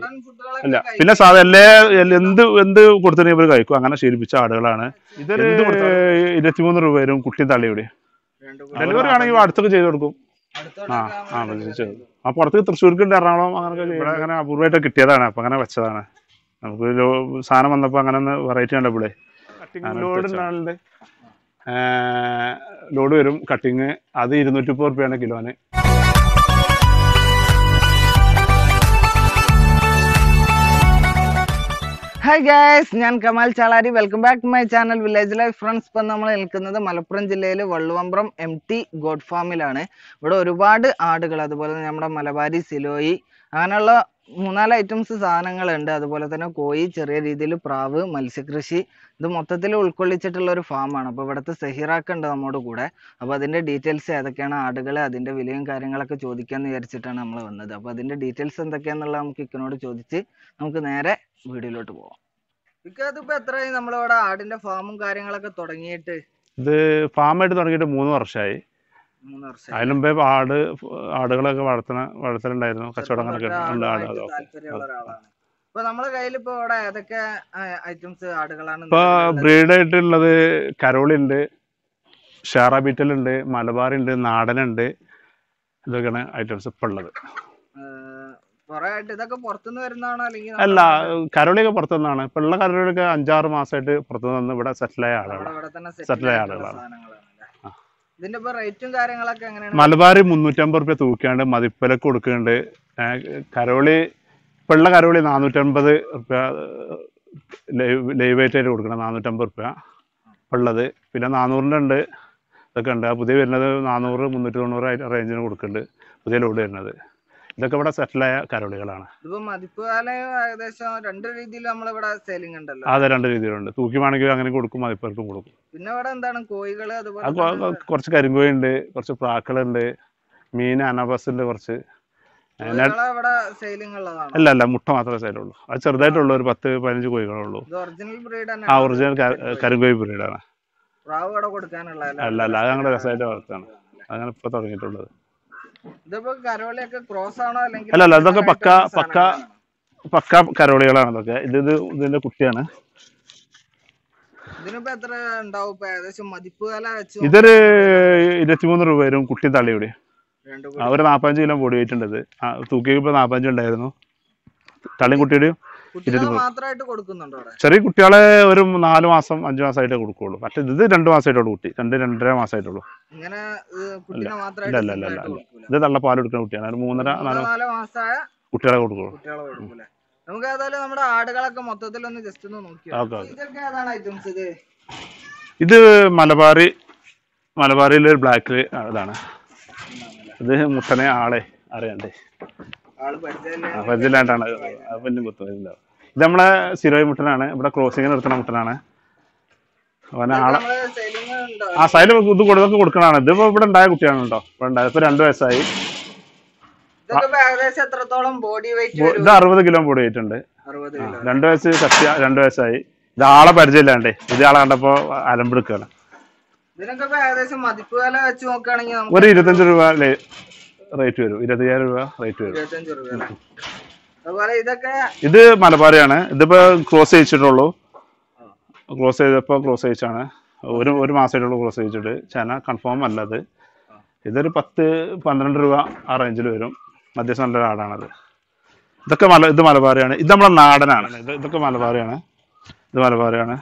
നാടൻ ഫുഡുകളൊക്കെ ഇല്ല കഴിക്കും. പിന്നെ സാധാ എല്ലാ എല്ലാ- എന്ത് എന്ത് കൊടുത്തിട്ടും ഇവർ കഴിക്കും അങ്ങനെ ശീലിപ്പിച്ച ആടുകളാണ് ഇതൊരു ഇരുപത്തിമൂന്ന് രൂപ വരും കുട്ടി തള്ളിയുടെ രണ്ട് കൂടി ഡെലിവറി ആണെങ്കിൽ അടുത്തൊക്കെ ചെയ്ത് കൊടുക്കും ആ അടുത്തോട്ടൊക്കെ ആ ആവുമ്പോ മതി, ചെയ്തു ആ പുറത്ത് തൃശ്ശൂർക്ക് ഉണ്ട് എറണാകുളം അങ്ങനെയൊക്കെ ഇവിടെ അങ്ങനെ അപൂർവമായിട്ട് കിട്ടിയതാണ് അപ്പൊ അങ്ങനെ വെച്ചതാണ് നമുക്ക് ഒരു സാധനം വന്നപ്പോ അങ്ങനെ ഒന്ന് വെറൈറ്റി കണ്ടപ്പോഴേ ലോഡ് ഉണ്ടാകുന്നുണ്ട് ലോഡ് വരും കട്ടിങ് അത് ഇരുന്നൂറ്റി മുപ്പത് റുപ്യാണ് കിലോന് ഹായ് ഗായ്സ് ഞാൻ Kamal Chalari welcome back to my channel village life friends ഇപ്പം നമ്മൾ നിൽക്കുന്നത് മലപ്പുറം ജില്ലയിൽ വള്ളുവമ്പ്രം എം ടി ഗോഡ് ഫാമിലാണ് ഇവിടെ ഒരുപാട് ആടുകൾ അതുപോലെ തന്നെ നമ്മുടെ മലബാരി സിലോയി അങ്ങനെയുള്ള മൂന്നാല് ഐറ്റംസ് സാധനങ്ങളുണ്ട് അതുപോലെ തന്നെ കോഴി ചെറിയ രീതിയിൽ പ്രാവ് മത്സ്യകൃഷി ഇത് മൊത്തത്തിൽ ഉൾക്കൊള്ളിച്ചിട്ടുള്ള ഒരു ഫാമാണ് അപ്പോൾ ഇവിടുത്തെ സഹിറാക്ക ഉണ്ട് നമ്മോട് കൂടെ അപ്പോൾ അതിൻ്റെ ഡീറ്റെയിൽസ് ഏതൊക്കെയാണ് ആടുകൾ അതിൻ്റെ വിലയും കാര്യങ്ങളൊക്കെ ചോദിക്കാമെന്ന് വിചാരിച്ചിട്ടാണ് നമ്മൾ വന്നത് അപ്പോൾ അതിൻ്റെ ഡീറ്റെയിൽസ് എന്തൊക്കെയാണെന്നുള്ളത് നമുക്ക് ഇക്കനോട് ചോദിച്ച് നമുക്ക് നേരെ വീഡിയോയിലോട്ട് പോവാം ഇക്ക ഇതിപ്പോ എത്രയായി നമ്മളിവിടെ ആടിന്റെ ഫാമും കാര്യങ്ങളൊക്കെ തുടങ്ങിയിട്ട് ഇത് ഫാമായിട്ട് തുടങ്ങിയിട്ട് മൂന്ന് വർഷമായി മൂന്ന് വർഷം അതിന് മുമ്പേ ആട് ആടുകളൊക്കെ വളർത്തണ വളർത്തലുണ്ടായിരുന്നു കച്ചവടങ്ങളൊക്കെ ഉണ്ട് ആട് അതൊക്കെ താല്പര്യമുള്ള ഒരാളാണ് ഇപ്പൊ നമ്മളെ കയ്യിൽ ഇപ്പൊ ഇവിടെ ഏതൊക്കെ ഐറ്റംസ് ആടുകളാണ് ഇപ്പൊ നിലവിലുള്ളത്? ബ്രീഡ് ആയിട്ടുള്ളത് കരോളി ഉണ്ട് ഷാറ ബീറ്റൽ ഉണ്ട് മലബാർ ഉണ്ട് നാടനുണ്ട് ഇതൊക്കെയാണ് ഐറ്റംസ് ഇപ്പൊ ഉള്ളത് ഏഹ്, കുറെ ആയിട്ട് ഇതൊക്കെ പുറത്തുനിന്ന് വരുന്നതാണോ അല്ലെങ്കിൽ അല്ല കരോളിയൊക്കെ പുറത്തുനിന്നാണ് ഇപ്പൊ ഉള്ള കരോളിയൊക്കെ അഞ്ചാറ് മാസമായിട്ട് പുറത്തുനിന്ന് വന്ന് ഇവിടെ സെറ്റിലായ നമ്മുടെ ആളുകളാണ് ഇവിടെ തന്നെ settle settle ആയ ആയിട്ടുള്ള ആളുകളാണ്. സാധനങ്ങളാണ് അല്ലേ? ഇതിന്റെ ഇപ്പൊ റേറ്റും കാര്യങ്ങളൊക്കെ എങ്ങനെയാണ് മലബാർ മുന്നൂറ്റമ്പത് റുപ്യ തൂക്കിയാണ്ട് മതിപ്പലക്ക് കൊടുക്കുന്നുണ്ട് ഏഹ് കരോളി ഇപ്പൊ ഉള്ള കരോളി നാനൂറ്റമ്പത് റുപ്യ ലൈവ് വെയിറ്റ് ആയിട്ട് കൊടുക്കണം നാനൂറ്റമ്പത് റുപ്യ ഇപ്പൊ ഉള്ളത് പിന്നെ നാനൂറിൻ്റെ ഉണ്ട് ഇതൊക്കെ ഉണ്ട് ആ പുതിയ വരുന്നത് നാനൂറ് മുന്നൂറ്റി തൊണ്ണൂറ് റേഞ്ചിന് കൊടുക്കുന്നുണ്ട് പുതിയ ലോഡ് വരുന്നത് ഇതൊക്കെ ഇവിടെ സെറ്റിലായ കരോളികളാണ് ഇതിപ്പോ മതിപ്പ് കാലം ഏകദേശം രണ്ട് രീതിയിൽ നമ്മളിവിടെ സെയിലിംഗ് ഉണ്ടല്ലോ അത് രണ്ട് രീതിയിലുണ്ട് തൂക്കി വേണമെങ്കിൽ അങ്ങനെ കൊടുക്കും മതിപ്പലക്കും കൊടുക്കും പിന്നെ ഇവിടെ എന്താണ് കോഴികള് അതുപോലെ അത് കൊ- തന്നെ കൊ- കുറച്ച് കരിങ്കോഴി ഉണ്ട് കുറച്ച് പ്രാക്കളുണ്ട് മീൻ അനബസ് ഉണ്ട് കുറച്ച് അതിനാ- കോഴികളെ ഇവിടെ സെയിലിംഗ് ഉള്ളതാണോ അല്ല അല്ല മുട്ട മാത്രമേ സൈഡുള്ളൂ അത് ചെറുതായിട്ടുള്ളൂ ഒരു പത്ത് പതിനഞ്ച് കോഴികളേ ഉള്ളൂ ഇത് ഒറിജിനൽ ബ്രീഡ് തന്നെ ആ ഒറിജിനൽ കരിങ്കോഴി ബ്രീഡാണ് പ്രാവ് ഇവിടെ കൊടുക്കാനുള്ള അല്ല അല്ല അത് ഞങ്ങളുടെ രസമായിട്ട് വളർത്താണ് അങ്ങനെ ഇപ്പൊ തുടങ്ങിയിട്ടുള്ളത് ഇതിപ്പോ കരോളിയൊക്കെ ക്രോസ് ആണോ അല്ലെങ്കിൽ അല്ല, അല്ല, ഇതൊക്കെ പക്ക- ആയിട്ടുള്ള പക്ക സാധനങ്ങളാണോ? പക്ക കരോളികളാണ് ഇതൊക്കെ ഇത് ഇത് ഇതിന്റെ കുട്ടിയാണ് ഇതിനിപ്പോ എത്ര ഉണ്ടാവും ഇപ്പൊ ഏകദേശം മതിപ്പ് വില വെച്ച് ഇതൊരു ഇരുപത്തിമൂന്ന് രൂപ വരും കുട്ടി തള്ളിയുടെ രണ്ടു ആ, ഒരു നാൽപ്പത്തഞ്ച് കിലോ പൊടി വെയിട്ടുണ്ട് ഇത് ആ, തൂക്കിയപ്പോ നാൽപ്പത്തഞ്ച് ഉണ്ടായിരുന്നു തള്ളിയും കുട്ടിയുടെയും കുട്ടികളെ മാത്രമായിട്ട് കൊടുക്കുന്നുണ്ടോ അവിടെ ചെറിയ കുട്ടികളെ ഒരു നാല് മാസം അഞ്ച് മാസമായിട്ടേ കൊടുക്കുള്ളൂ മറ്റേ ഇത് രണ്ട് മാസമായിട്ടുള്ളൂ കുട്ടി രണ്ട് രണ്ടര മാസമായിട്ടുള്ളൂ ഇങ്ങനെ ഇത് കുട്ടീനെ ഇല്ല മാത്രമായിട്ട് ഇല്ല ഇല്ല separate ഇല്ല കൊടുക്കൂല ഇത് തള്ള പാൽ എടുക്കുന്ന കുട്ടിയാണ് ഒരു മൂന്നര മൂന്നോ നാല് നാലോ മാസമായ കുട്ടികളെ കൊടുക്കുള്ളൂ കുട്ടികളെ കൊടുക്കൂലേ നമുക്ക് ഏതായാലും നമ്മുടെ ആടുകളൊക്കെ മൊത്തത്തിൽ ഒന്ന് ജസ്റ്റ് ഒന്ന് നോക്കിയോ ഓക്കെ ഓക്കെ ഇതൊക്കെ ഏതാണ് ഐറ്റംസ് ഇത് ഇത് മലബാറി മലബാറിയിലെ ഒരു ബ്ലാക്ക് ഇതാണ് ഇത് മുട്ടനെ ആളെ അറിയണ്ടേ ആള് പരിചയമില്ല അപ്പൊ ഇതിലാണ്ടാണ് പിന്നെ കുത്തുന്നില്ല ഇത് നമ്മളെ സിരോയി മുട്ടനാണ് ഇവിടെ ക്രോസിങ് നിർത്തുന്ന മുട്ടനാണ് അവനെ ആളെ നമ്മള് സെയിലിംഗ് ഉണ്ടോ ആ സൈഡിൽ ഇത് കൊടുത്തൊക്കെ കൊടുക്കണതാണ് ഇതിപ്പോ ഇവിടെ ഉണ്ടായ കുട്ടിയാണ് കേട്ടോ ഇവിടെ ഉണ്ടായത് ഇപ്പൊ രണ്ടു വയസ്സായി ഇതൊക്കെ ഇപ്പൊ ഏകദേശം എത്രത്തോളം ബോഡി വെയിറ്റ് ബോ- ഇത് അറുപത് കിലോ പൊടി ആയിട്ടുണ്ട് അറുപത് ആ, കിലോ രണ്ട് വയസ്സ് കത്തി രണ്ട് വയസ്സായി ഇത് ആളെ പരിചയമില്ലാണ്ടേ ഇത് ആളെ കണ്ടപ്പോ അലമ്പെടുക്കുകയാണ് ഇതിനൊക്കെ ഇപ്പൊ ഏകദേശം മതിപ്പ് വില വെച്ച് നോക്കുകയാണെങ്കിൽ നമുക്ക് ഒരു ഇരുപത്തഞ്ച് രൂപ റേറ്റ് വരും ഇരുപത്തയ്യായിരം രൂപ റേറ്റ് വരും ഇരുപത്തഞ്ച് രൂപ അല്ലേ? അതുപോലെ ഇതൊക്കെ ഇത് മലബാറിയാണ് ഇതിപ്പോ ക്ലോസ് ചെയ്യിച്ചിട്ടുള്ളൂ ക്ലോസ് ചെയ്തപ്പോ ക്ലോസ് ചെയ്യിച്ചാണ് ഒരു ഒരു മാസമായിട്ടുള്ള ക്ലോസ് ചെയ്യിച്ചിട്ട് ചന കൺഫേം അല്ല അത് ഇതൊരു പത്ത് പന്ത്രണ്ട് രൂപ ആ റേഞ്ചിൽ വരും അത്യാവശ്യം നല്ലൊരു ആടാണത് ഇതൊക്കെ മല ഇത് മലബാറിയാണ് ഇത് നമ്മളെ നാടനാണ് ഇത് ഇതൊക്കെ മലബാറിയാണ് ഇത് മലബാറിയാണ്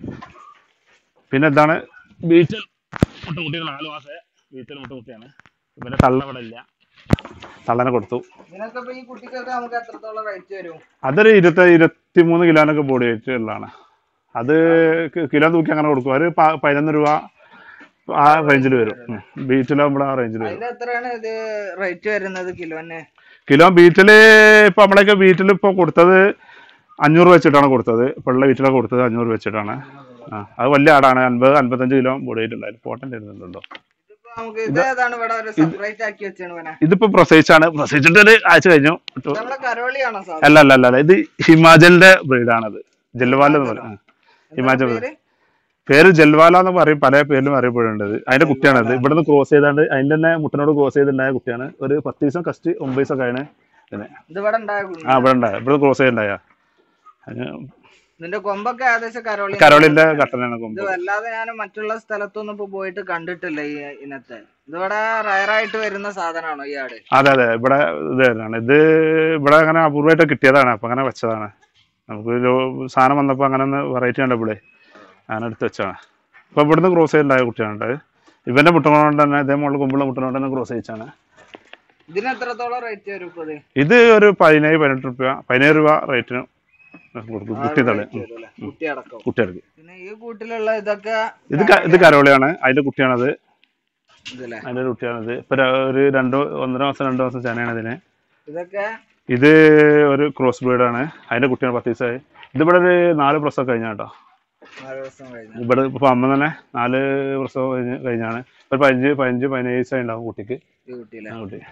പിന്നെ ഇതാണ് ബീറ്റൽ മുട്ടുകുട്ടി നാല് മാസം ബീറ്റൽ മുട്ടുകുട്ടിയാണ് പിന്നെ തള്ള ഇവിടെ ഇല്ല തള്ളനെ കൊടുത്തു ഇതിനൊക്കെ ഇപ്പൊ ഈ കുട്ടിക്കൊക്കെ നമുക്ക് എത്രത്തോളം റേറ്റ് വരും അതൊരു ഇരുപത്തി ഇരുപത്തിമൂന്ന് കിലോനൊക്കെ ബോഡി വെയിറ്റ് ഉള്ളതാണ് അത് കി- കിലോ തൂക്കി അങ്ങനെ കൊടുക്കും ഒരു പ- പതിനൊന്ന് രൂപ ആ റേഞ്ചിൽ വരും ബീറ്റിലാകുമ്പോൾ ആ റേഞ്ചിൽ വരും അതിന് എത്രയാണ് ഇത് റേറ്റ് വരുന്നത് കിലോന് കിലോ ബീറ്റിൽ ഇപ്പൊ നമ്മളൊക്കെ ബീറ്റിൽ ഇപ്പൊ കൊടുത്തത് അഞ്ഞൂറ് വെച്ചിട്ടാണ് കൊടുത്തത് ഇപ്പൊ ഉള്ള ബീറ്റിലൊക്കെ കൊടുത്തത് അഞ്ഞൂറ് വെച്ചിട്ടാണ് ആ അത് വലിയ ആടാണ് അൻപത് അൻപത്തഞ്ച് കിലോ ബോഡി വെയിറ്റ് ഉണ്ടായിരുന്നു പോട്ടൻ തരുന്നുണ്ടോ ഇതിപ്പോ നമുക്ക് ഇത് ഏതാണ് ഇവിടെ ഒരു സെപ്പറേറ്റ് ആക്കി വെച്ചാണ് ഇവനെ ഇതിപ്പോ പ്രസവിച്ചാണ് പ്രസവിച്ചിട്ട് ഒരു ആഴ്ച കഴിഞ്ഞു ഇത് നമ്മളെ കരോളിയാണോ സാർ അല്ല അല്ല അല്ല അല്ല ഇത് ഹിമാചലിന്റെ ബ്രീഡാണത് ജൽവാല എന്ന് പറയും ആ. ഹിമാചൽ പേര് പേര് ജൽവാല എന്ന് പറയും പല പേരിലും അറിയപ്പെടുന്നുണ്ട് അതിന്റെ കുട്ടിയാണത് ഇവിടുന്ന് ക്രോസ് ചെയ്താണ്ട് അതിന്റെ തന്നെ മുട്ടനോട് ക്രോസ് ചെയ്തിട്ടുണ്ടായ കുട്ടിയാണ് ഒരു പത്ത് ദിവസം കസ്റ്റ് ഒമ്പത് ദിവസം കഴിഞ്ഞ് ഇതിന് ഇത് ഇവിടെ ഉണ്ടായ കുഞ്ഞ്. ആ ഇവിടെ ഉണ്ടായ ഇവിടെ ക്രോസ് ചെയ്യണ്ടായ അതിന് ഇതിന്റെ കൊമ്പൊക്കെ ഏകദേശം കരോളി കരോളിന്റെ കട്ടനാണ് കൊമ്പ് ഇത് വല്ലാതെ ഞാൻ മറ്റുള്ള സ്ഥലത്തൊന്നും ഇപ്പൊ പോയിട്ട് കണ്ടിട്ടില്ല ഈ ഇനത്തെ ഇതിവിടെ റയറായിട്ട് വരുന്ന സാധനമാണോ ഈ ആട് അതെ അതെ ഇവിടെ ഇത് തന്നെയാണ് ഇത് ഇവിടെ അങ്ങനെ അപൂർവമായിട്ട് കിട്ടിയതാണ് അപ്പൊ അങ്ങനെ വെച്ചതാണ് നമുക്ക് ഒരു സാധനം വന്നപ്പോൾ അങ്ങനെ ഒന്ന് വെറൈറ്റി കണ്ടപ്പോഴേ അങ്ങനെ എടുത്ത് വെച്ചാണ് അപ്പൊ ഇവിടുന്ന് ക്രോസ് ചെയ്തുണ്ടായ കുട്ടിയാണ് ഇവന്റെ മുട്ടനോണ്ട് തന്നെ ഇതേ മുകളിൽ കൊമ്പുള്ള മുട്ടനോണ്ട് തന്നെ ക്രോസ് ചെയ്യിച്ചാണ് ഇതിന് എത്രത്തോളം റേറ്റ് വരും ഇപ്പൊ ഇത്? ഇത് ഒരു പതിനേഴ് പതിനെട്ട് രൂപ പതിനേഴ് രൂപ റേറ്റിന് കൊടുക്കും കുട്ടി തളി rate വരും അല്ലേ? കുട്ടി അടക്കം കുട്ടികൾക്ക് പിന്നെ ഈ കൂട്ടിലുള്ള ഇതൊക്കെ ഇത് ക- ഇത് കരോളിയാണ് അതിന്റെ കുട്ടിയാണത് ഇതല്ലേ അതിന്റെ ഒരു കുട്ടിയാണിത് ഇപ്പൊ ര- ഒരു രണ്ട് ഒന്നര മാസം രണ്ട് മാസം ചേനയാണ് ഇതിന് ഇതൊക്കെ ഇത് ഒരു ക്രോസ് ബ്രീഡാണ് അതിന്റെ കുട്ടിയാണ് പത്ത് ദിവസമായി ഇതിവിടെ ഒരു നാല് പ്രസവം കഴിഞ്ഞ കേട്ടോ നാല് ദിവസം കഴിഞ്ഞു ഇവിടെ ഇപ്പൊ അമ്മ തന്നെ നാല് പ്രസവം കഴിഞ്ഞ് കഴിഞ്ഞാണ് ഒരു പതിനഞ്ച് പതിനഞ്ച് പതിനേഴ് ദിവസമായി ഉണ്ടാവും കുട്ടിക്ക് ഈ കുട്ടിയിലെ ആ കുട്ടി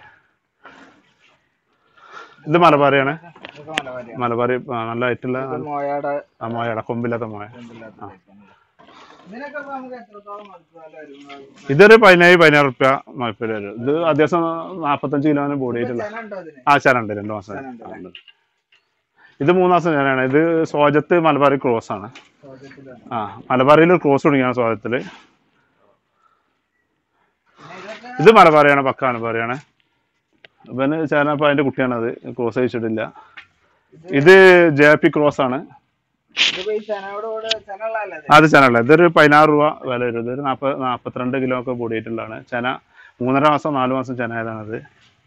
ഇത് മലബാറിയാണ് ഇതൊക്കെ മലബാരിയാണ്. മലബാറി ആ, നല്ല ഹൈറ്റുള്ള ഇത് മോയയുടെ ആ മോയട കൊമ്പില്ലാത്ത മോയ കൊമ്പില്ലാത്ത type ആണ്. ഇതിനൊക്കെ ഇപ്പൊ നമുക്ക് എത്രത്തോളം മത്സ്യം വരും ഇതൊരു പതിനേഴ് പതിനാറ് റുപ്യ മലപ്പുറം വരും ഇത് അത്യാവശ്യം നാൽപ്പത്തഞ്ച് കിലോന് ബോഡി ആയിട്ടുള്ള ചെന ഉണ്ടോ ഇതിന് ആ ചേനുണ്ട് രണ്ട് മാസം ചേനുണ്ട് ആ, ഉണ്ട്. ഇത് മൂന്ന് മാസം ചേനാണ് ഇത് സോജത്ത് മലബാറി ക്രോസ് ആണ് ചോദ്യത്തിലാണ്. ആ മലബാറിയിൽ ക്രോസ് തുടങ്ങിയാണ് സോജത്തില് പിന്നെ ഇതൊക്കെ ഇത് മലബാറിയാണ് പക്ക മലബാറിയാണ് ഇവന് ചേന അപ്പൊ അതിന്റെ കുട്ടിയാണ് അത് ക്രോസ് അയച്ചിട്ടില്ല ഇത് ജെ പി ക്രോസ് ആണ് ഇതിപ്പോ ഈ ചെനയോട് കൂടെ ചെന ഉള്ളതല്ലേ ഇത്? അത് ചേനല്ല ഇതൊരു പതിനാറ് രൂപ വില വരും ഇതൊരു നാൽപ്പത് നാൽപ്പത്തിരണ്ട് കിലോ ഒക്കെ ബോഡി ആയിട്ടുള്ളതാണ് ചേന മൂന്നര മാസം നാല് മാസം ചേന ആയതാണത്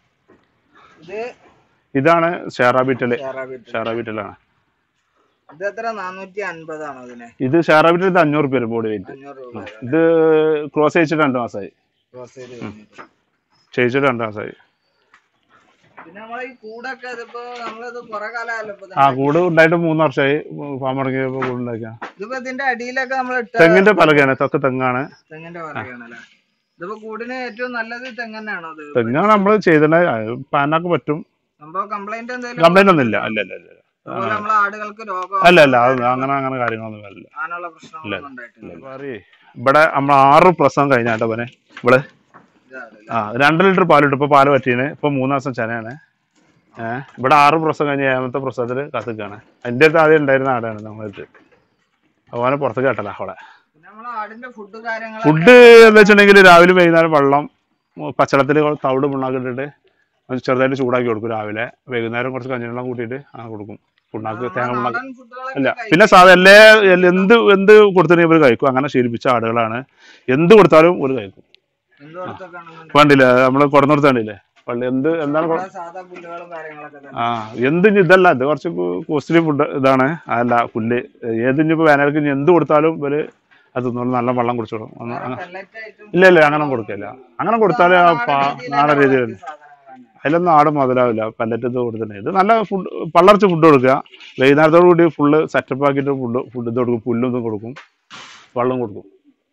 ഇത് ഇതാണ് ഷെയറാബിറ്റല് ഷെറാബിറ്റ്. ഷെയറാബിറ്റലാണ് ഇത് എത്ര നാനൂറ്റി അൻപതാണോ ഇതിന് ഇത് ഷെയറാബിറ്റൽ ഇത് അഞ്ഞൂറ് രൂപ വരും ബോഡി വെയിറ്റ് അഞ്ഞൂറ് രൂപ ഇത് ക്രോസ് അയച്ചിട്ട് രണ്ട് മാസമായി ക്രോസ് ചെയ്ത് കഴിഞ്ഞിട്ട്. ചെയ്യിച്ചിട്ട് രണ്ട് മാസമായി പിന്നെ നമ്മളെ ഈ കൂടൊക്കെ ഇതിപ്പോ നമ്മളിത് കുറെ കാലമല്ലോ ഇപ്പൊ ആ തന്നെ. കൂട് ഉണ്ടായിട്ട് മൂന്ന് വർഷമായി ഫാം തുടങ്ങിയപ്പോൾ കൂട് ഉണ്ടാക്കിയ ഇതിപ്പോ ഇതിന്റെ അടിയിലൊക്കെ നമ്മൾ ഇട്ട തെങ്ങിന്റെ പലകയാണ് തൊക്കെ തെങ്ങാണ് തെങ്ങിന്റെ പറയുകയാണല്ലേ ഇതിപ്പോ കൂടിന് ഏറ്റവും നല്ലത് തെങ്ങ് തന്നെയാണോ ഇത് തെങ്ങാണ് നമ്മൾ ചെയ്തിട്ട് പാനൊക്കെ പറ്റും സംഭവം കംപ്ലൈന്റ് എന്തെങ്കിലും കംപ്ലൈന്റ് ഒന്നും ഇല്ല അല്ല അല്ല അല്ല അതുപോലെ നമ്മളെ ആടുകൾക്ക് രോഗം അല്ല അല്ല അത് അങ്ങനെ അങ്ങനെ കാര്യങ്ങളൊന്നും വരില്ല അങ്ങനെയുള്ള പ്രശ്നങ്ങളൊന്നും ഉണ്ടായിട്ടില്ല പറയേ ഇവിടെ നമ്മൾ ആറ് പ്രസവം കഴിഞ്ഞാട്ടോ അവനെ ഇവിടെ ഇതാണ് ആ രണ്ട് ലിറ്റർ പാലിട്ടു ഇപ്പൊ പാല് പറ്റീന് ഇപ്പൊ മൂന്ന് മാസം ചെനയാണ് ഏഹ് ഇവിടെ ആറ് പ്രസവം കഴിഞ്ഞ് ഏഴാമത്തെ പ്രസവത്തിൽ കത്തിക്കാണ് എൻ്റെ അടുത്ത് ആദ്യം ഉണ്ടായിരുന്ന ആടാണ് നമ്മളടുത്ത് അവനെ പുറത്ത് കേട്ടല്ല അവിടെ പിന്നെ നമ്മളെ ആടിന്റെ ഫുഡ് കാര്യങ്ങൾ ഫുഡ് എന്താ വെച്ചിട്ടുണ്ടെങ്കിൽ രാവിലെ വൈകുന്നേരം വെള്ളം പച്ചളത്തിൽ തവിട് പിണ്ണാക്ക് ഇട്ടിട്ട് അത് ചെറുതായിട്ട് ചൂടാക്കി കൊടുക്കും രാവിലെ വൈകുന്നേരം കുറച്ച് കഞ്ഞിവെള്ളം കൂട്ടിയിട്ട് അങ്ങനെ കൊടുക്കും പിണ്ണാക്ക് തേങ്ങ പിണ്ണാക്ക് നാടൻ ഫുഡുകളൊക്കെ അല്ല പിന്നെ സാധാ എല്ലാ എല്ലാ- എന്ത് എന്ത് കൊടുത്തിട്ടുണ്ടെങ്കിൽ ഇവർ കഴിക്കും അങ്ങനെ ശീലിപ്പിച്ച ആടുകളാണ് എന്ത് കൊടുത്താലും ഒരു കഴിക്കും എന്തുകൊടുത്തൊക്കെ ആണെന്നുണ്ടെങ്കിൽ കണ്ടില്ലേ നമ്മൾ കൊടുന്നിടത്ത് കണ്ടില്ലേ പള്ളി എന്ത് എന്താണ് കൊ- നമ്മളെ സാധാ പുല്ലുകളും കാര്യങ്ങളൊക്കെ തന്നെ ആ എന്ത് ഇനി ഇതല്ല ഇത് കുറച്ച് കോസ്റ്റ്ലി ഫുഡ് ഇതാണ് അതല്ല പുല്ല് ഏത് ഇനിയിപ്പോൾ വേനൽക്ക് ഇനി എന്ത് കൊടുത്താലും ഇവര് അത് തിന്നോളും നല്ല വെള്ളം കുടിച്ചോളും ഒന്ന് അങ്ങ- പെല്ലറ്റ് ആയിട്ടും ഇല്ല ഇല്ല അങ്ങനെ കൊടുക്കില്ല അങ്ങനെ കൊടുത്താൽ നാടൻ രീതിയിൽ സാധനങ്ങളാണ് അതിലൊന്നും ആട് മുതലാവില്ല പല്ലറ്റ് ഇത് കൊടുത്തിട്ടുണ്ട് ഇത് നല്ല ഫുഡ് പള്ളർച്ച് ഫുഡ് കൊടുക്കുക വൈകുന്നേരത്തോടു കൂടി ഫുള്ള് സെറ്റപ്പ് ആക്കിയിട്ട് ഫുഡ് ഫുഡ് ഇത് കൊടുക്കും പുല്ലും ഇതും കൊടുക്കും വെള്ളം കൊടുക്കും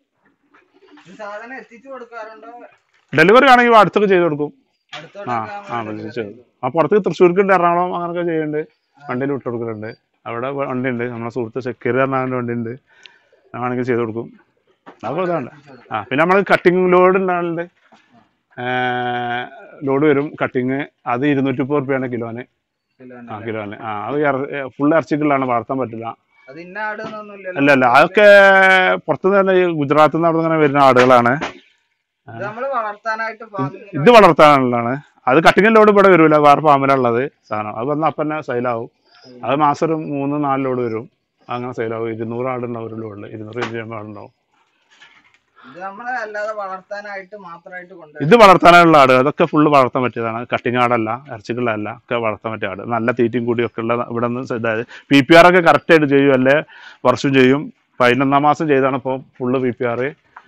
ഈ സാധനം എത്തിച്ചു കൊടുക്കാറുണ്ടോ ഡെലിവറി ആണെങ്കിൽ അടുത്തൊക്കെ ചെയ്ത് കൊടുക്കും ആ അടുത്തോട്ടൊക്കെ ആ നമ്മള് വിളിച്ച് ചെയ്തു ആ പുറത്ത് തൃശ്ശൂർക്ക് ഉണ്ട് എറണാകുളം അങ്ങനെയൊക്കെ ചെയ്യുന്നുണ്ട് വണ്ടിയിൽ വിട്ട് കൊടുക്കലുണ്ട് അവിടെ വണ്ടി ഉണ്ട് നമ്മളെ സുഹൃത്ത് ഷക്കീർ പറഞ്ഞ വണ്ടി ഉണ്ട് വേണമെങ്കിൽ ചെയ്ത് കൊടുക്കും അതൊക്കെ ഇതാണ് ആ പിന്നെ നമ്മൾ കട്ടിങ് ലോഡ് ഉണ്ടാകുന്നുണ്ട് ലോഡ് വരും കട്ടിങ് അത് ഇരുന്നൂറ്റി മുപ്പത് റുപ്യാണ് കിലോന് കിലോന്. ആ കിലോന് ആ അത് ഫുൾ ഇറച്ചിക്കുള്ളതാണ് വളർത്താൻ പറ്റില്ല അത് ഇന്ന ആട് എന്നൊന്നുമില്ലല്ലോ അല്ല അല്ല അതൊക്കെ പുറത്തുനിന്ന് തന്നെ ഈ ഗുജറാത്തിൽ നിന്ന് അവിടെ അങ്ങനെ വരുന്ന ആടുകളാണ് ഇത് നമ്മള് വളർത്താനായിട്ട് ഫാമിൽ ഇത് വളർത്താനുള്ളതാണ് അത് കട്ടിങ് ലോഡ് ഇവിടെ വരില്ല വേറെ ഫാമിലുള്ളത് സാധനം അത് വന്നാൽ അപ്പം തന്നെ സെയിലാവും അത് മാസം ഒരു മൂന്ന് നാല് ലോഡ് വരും അങ്ങനെ സെയിലാവും ഇരുന്നൂറ് ആടുണ്ടാവും ഒരു ലോഡിൽ ഇരുന്നൂറ് ഇരുന്നൂറ് ആടുണ്ടാവും ഇത് നമ്മളെ അല്ലാതെ വളർത്താനായിട്ട് മാത്രമായിട്ട് കൊണ്ടുവരും ഇത് വളർത്താനുള്ള ആട് അതൊക്കെ ഫുള്ള് വളർത്താൻ പറ്റിയതാണ് കട്ടിങ് ആടല്ല ഇറച്ചിക്കുള്ളതല്ല ഒക്കെ വളർത്താൻ പറ്റിയ ആട് നല്ല തീറ്റയും കൂടിയും ഒക്കെ ഉള്ള ഇവിടെ നിന്ന് ഇതായത് പി പി ആർ ഒക്കെ കറക്റ്റായിട്ട് ചെയ്യും അല്ലേ വർഷം ചെയ്യും പതിനൊന്നാം മാസം ചെയ്താണ് ഇപ്പോൾ ഫുള്ള് പി പി ആർ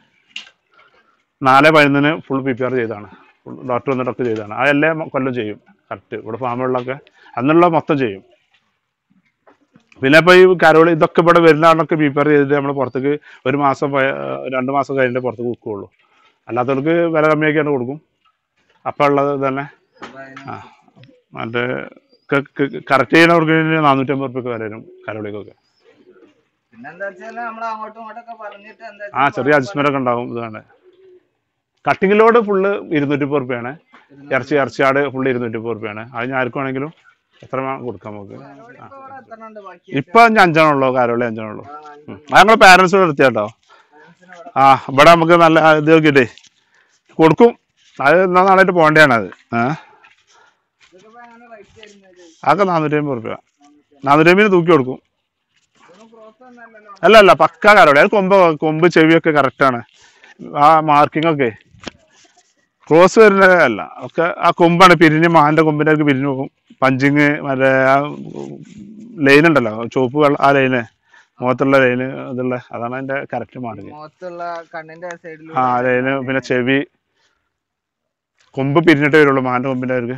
നാല് പതിനൊന്നിന് ഫുൾ പി പി ആർ ചെയ്താണ് ഡോക്ടർ വന്നിട്ടൊക്കെ ചെയ്താണ് ആ എല്ലാ കൊല്ലം ചെയ്യും കറക്റ്റ് ഇവിടെ ഫാമുകളിലൊക്കെ അന്നുള്ള മൊത്തം ചെയ്യും പിന്നെ ഇപ്പോൾ ഈ കരോളി ഇതൊക്കെ ഇവിടെ വരുന്ന ആളൊക്കെ പി പി ആർ ചെയ്തിട്ട് നമ്മൾ പുറത്തേക്ക് ഒരു മാസം പയ- രണ്ട് മാസം കഴിഞ്ഞിട്ട് പുറത്തേക്ക് വിൽക്കുകയുള്ളൂ അല്ലാത്തവർക്ക് വില കമ്മിയാക്കിയാണ് കൊടുക്കും അപ്പം ഉള്ളത് തന്നെ അപ്പൊ അതിന് ആ മറ്റേ കറക്റ്റ് ചെയ്യുന്നവർക്ക് നാനൂറ്റമ്പത് റുപ്യൊക്കെ വില വരും കരോളിക്കൊക്കെ പിന്നെന്താ വെച്ചാൽ നമ്മൾ അങ്ങോട്ടും ഇങ്ങോട്ടൊക്കെ പറഞ്ഞിട്ട് എന്താ ആ ചെറിയ അഡ്ജസ്റ്റ്മെന്റ് ഒക്കെ ഉണ്ടാവും ഇതാണ് കട്ടിംഗ് ലോഡ് ഫുള്ള് ഇരുന്നൂറ്റി മുപ്പത് റുപ്യാണ് ഇറച്ചി ഇറച്ചിയാട് ഫുൾ ഇരുന്നൂറ്റി മുപ്പത് റുപ്യാണ് അത് ഞാൻ ആർക്കും വേണമെങ്കിലും എത്ര വേണം കൊടുക്കാം നമുക്ക് ഇപ്പൊ ഇവിടെ എത്ര ഉണ്ട് ബാക്കി ഇപ്പൊ ഞാൻ അഞ്ചാണുള്ളൂ കാരോളി അഞ്ചാണുള്ളൂ ഉം. അത് ഞങ്ങളെ പാരന്റ്സ് നിർത്തിയ കേട്ടോ ആ ഇവിടെ നമുക്ക് നല്ല ഇത് നോക്കിയിട്ടേ കൊടുക്കും അത് എന്നാ നാളായിട്ട് പോകേണ്ടതാണ് അത് ആ ഇതൊക്കെ ഇപ്പൊ എങ്ങനെ റേറ്റ് വരുന്നത് അതൊക്കെ നാനൂറ്റി അമ്പത് റുപ്യ നാനൂറ്റി അമ്പതിന് തൂക്കി കൊടുക്കും ഇതൊന്നും ക്രോസ് ഒന്നല്ലല്ലോ അല്ല അല്ല പക്ക കാരോളി അത് കൊമ്പ് കൊമ്പ് ചെവിയൊക്കെ കറക്റ്റാണ് ആ മാർക്കിംഗ് ഒക്കെ ക്രോസ് വരുന്നത് അല്ല ഒക്കെ ആ കൊമ്പാണ് പിരിഞ്ഞ് മാന്റെ കൊമ്പിന്റെ ഒക്കെ പിരിഞ്ഞു പോകും പഞ്ചിങ് മറ്റേ ആ ലൈൻ ഉണ്ടല്ലോ ചുവപ്പ് വെള്ള ആ ലൈന് മുഖത്തുള്ള ലൈന് ഇതുള്ള അതാണ് അതിന്റെ കറക്റ്റ് മാർക്കിങ് മുഖത്തുള്ള കണ്ണിന്റെ സൈഡിൽ ആ ലൈന് പിന്നെ ചെവി കൊമ്പ് പിരിഞ്ഞിട്ടേ വരുള്ളൂ മാന്റെ കൊമ്പിന്റെ അവർക്ക്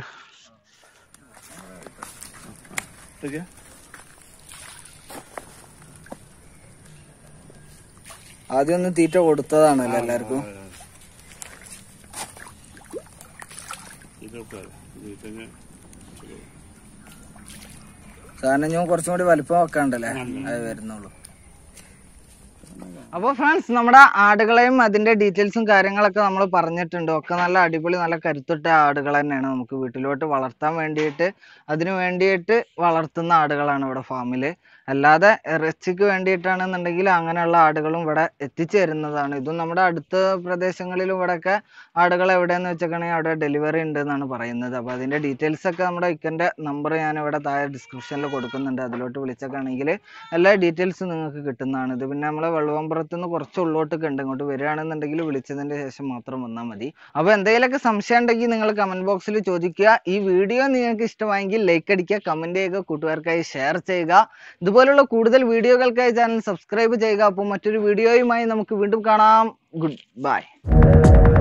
ആദ്യം ഒന്ന് തീറ്റ കൊടുത്തതാണല്ലോ എല്ലാവർക്കും കാരണം ഞാൻ കുറച്ചും കൂടി വലിപ്പം വെക്കാണ്ടല്ലേ അത് വരുന്നുള്ളൂ അപ്പോൾ ഫ്രണ്ട്സ് നമ്മുടെ ആടുകളെയും അതിന്റെ ഡീറ്റെയിൽസും കാര്യങ്ങളൊക്കെ നമ്മൾ പറഞ്ഞിട്ടുണ്ട് ഒക്കെ നല്ല അടിപൊളി നല്ല കരുത്തുറ്റ ആടുകൾ തന്നെയാണ് നമുക്ക് വീട്ടിലോട്ട് വളർത്താൻ വേണ്ടിയിട്ട് അതിന് വേണ്ടിയിട്ട് വളർത്തുന്ന ആടുകളാണ് ഇവിടെ ഫാമിൽ അല്ലാതെ ഇറച്ചിക്ക് വേണ്ടിയിട്ടാണെന്നുണ്ടെങ്കിൽ അങ്ങനെയുള്ള ആടുകളും ഇവിടെ എത്തിച്ചേരുന്നതാണ് ഇതും നമ്മുടെ അടുത്ത പ്രദേശങ്ങളിലും ഇവിടെയൊക്കെ ആടുകൾ എവിടെയെന്ന് വെച്ചേക്കണെങ്കിൽ അവിടെ ഡെലിവറി ഉണ്ട് എന്നാണ് പറയുന്നത് അപ്പോൾ അതിൻ്റെ ഡീറ്റെയിൽസ് ഒക്കെ നമ്മുടെ ഇക്കൻ്റെ നമ്പർ ഞാൻ ഇവിടെ താഴെ ഡിസ്ക്രിപ്ഷനിൽ കൊടുക്കുന്നുണ്ട് അതിലോട്ട് വിളിച്ചേക്കാണെങ്കിൽ എല്ലാ ഡീറ്റെയിൽസും നിങ്ങൾക്ക് കിട്ടുന്നതാണ് ഇത് പിന്നെ നമ്മളെ വെള്ളുവമ്പുറത്ത് നിന്ന് കുറച്ച് ഉള്ളോട്ടൊക്കെ ഉണ്ട് ഇങ്ങോട്ട് വരികയാണെന്നുണ്ടെങ്കിൽ വിളിച്ചതിൻ്റെ ശേഷം മാത്രം വന്നാൽ മതി അപ്പോൾ എന്തെങ്കിലുമൊക്കെ സംശയം ഉണ്ടെങ്കിൽ നിങ്ങൾ കമൻറ്റ് ബോക്സിൽ ചോദിക്കുക ഈ വീഡിയോ നിങ്ങൾക്ക് ഇഷ്ടമായെങ്കിൽ ലൈക്ക് അടിക്കുക കമൻറ്റ് ചെയ്യുക കൂട്ടുകാർക്കായി ഷെയർ ചെയ്യുക ഇതുപോലുള്ള കൂടുതൽ വീഡിയോകൾക്കായി ചാനൽ സബ്സ്ക്രൈബ് ചെയ്യുക അപ്പോൾ മറ്റൊരു വീഡിയോയുമായി നമുക്ക് വീണ്ടും കാണാം ഗുഡ് ബൈ